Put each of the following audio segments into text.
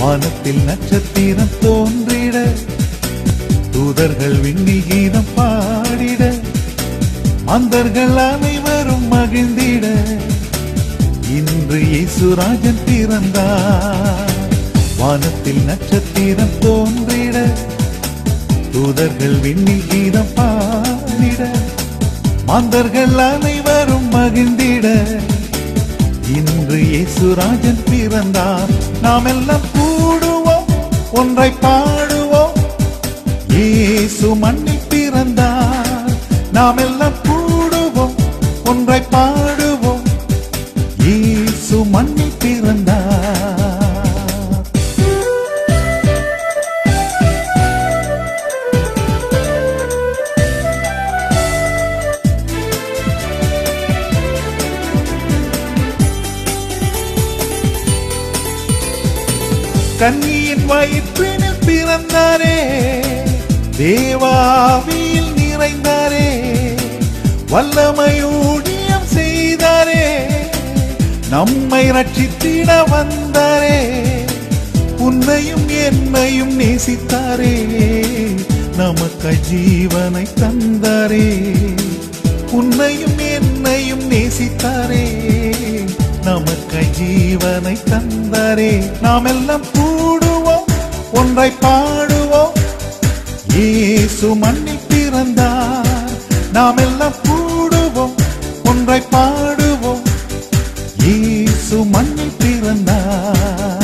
வானத்தில் நட்சத்திரம் தோன்றிட தூதர்கள் விண்ணில் கீதம் பாடிட மந்தர்கள் அனைவரும் மகிழ்ந்திட இன்று இயேசுராஜன் பிறந்தார் வானத்தில் நட்சத்திரம் தோன்றிட தூதர்கள் விண்ணில் கீதம் பாடிட மாந்தர்கள் அனைவரும் மகிழ்ந்திட இன்று இயேசுராஜன் பிறந்தார் நாம் எல்லாம் கூடுவோம் ஒன்றை பாடுவோம் இயேசு மண்ணில் பிறந்தார் நாம் எல்லாம் கூடுவோம் ஒன்றை பாடுவோம் இயேசு மண்ணில் பிறந்தார் கன்னியின் வயிற்றினில் பிறந்தாரே தேவாவியில் நிறைந்தாரே வல்லமையூழியம் செய்தாரே நம்மை ரட்சித்திட வந்தாரே உன்னையும் என்னையும் நேசித்தாரே நமக்கு ஜீவனை தந்தாரே உன்னையும் என்னையும் நேசித்தாரே நமக்கு ஜீவனை தந்தாரே நாம் எல்லாம் கூடுவோம் ஒன்றை பாடுவோம் இயேசு மண்ணில் பிறந்தார் நாம் எல்லாம் கூடுவோம் ஒன்றை பாடுவோம் இயேசு மண்ணில் பிறந்தார்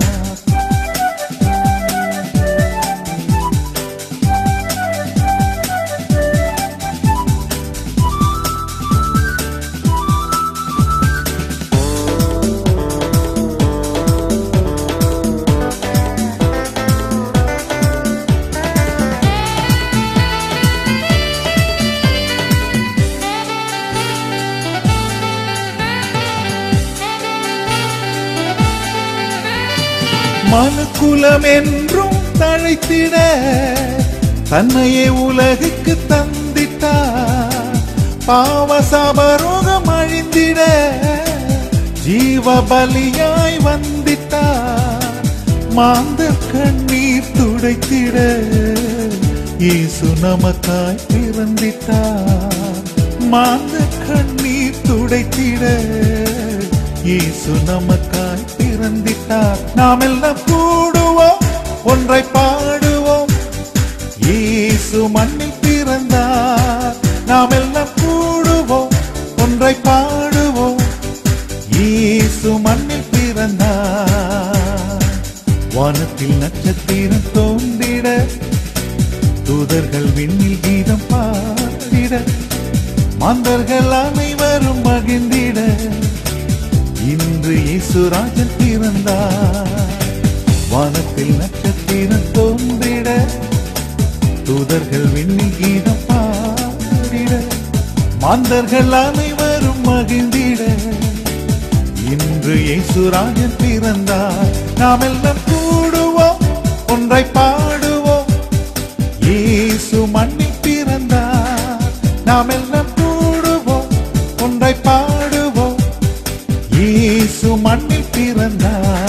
மனுக்குலம் என்றும் தழைத்திட தன்னையே உலகுக்கு தந்திட்டார் பாவ சபரோகம் அழிந்திட ஜீவ பலியாய் வந்திட்டார் மாந்த கண்ணீர் துடைத்திட இயேசு நமக்காய் பிறந்திட்டார் மாந்த கண்ணீர் துடைத்திட இயேசு நமக்காய் பிறந்திட்டார் நாம் எல்லாம் கூடுவோம் ஒன்றை பாடுவோம் இயேசு மண்ணில் பிறந்தார் நாம் எல்லாம் கூடுவோம் ஒன்றை பாடுவோம் இயேசு மண்ணில் பிறந்தார் வானத்தில் நட்சத்திரம் தோன்றிட தூதர்கள் விண்ணில் கீதம் பாடிட மாந்தர்கள் அனைவரும் மகிழ்ந்திட இன்று இயேசுராஜன் பிறந்தார் வானத்தில் நட்சத்திரம் தோன்றிட தூதர்கள் விண்ணில் கீதம் பாடிட மாந்தர்கள் அனைவரும் மகிழ்ந்திட இன்று இயேசுராஜன் பிறந்தார் நாம் எல்லாம் கூடுவோம் ஒன்றை பாடுவோம் இயேசு மண்ணில் பிறந்தார் நாம் எல்லாம் கூடுவோம் ஒன்றை பாடுவோம் இயேசு மண்ணில் பிறந்தார்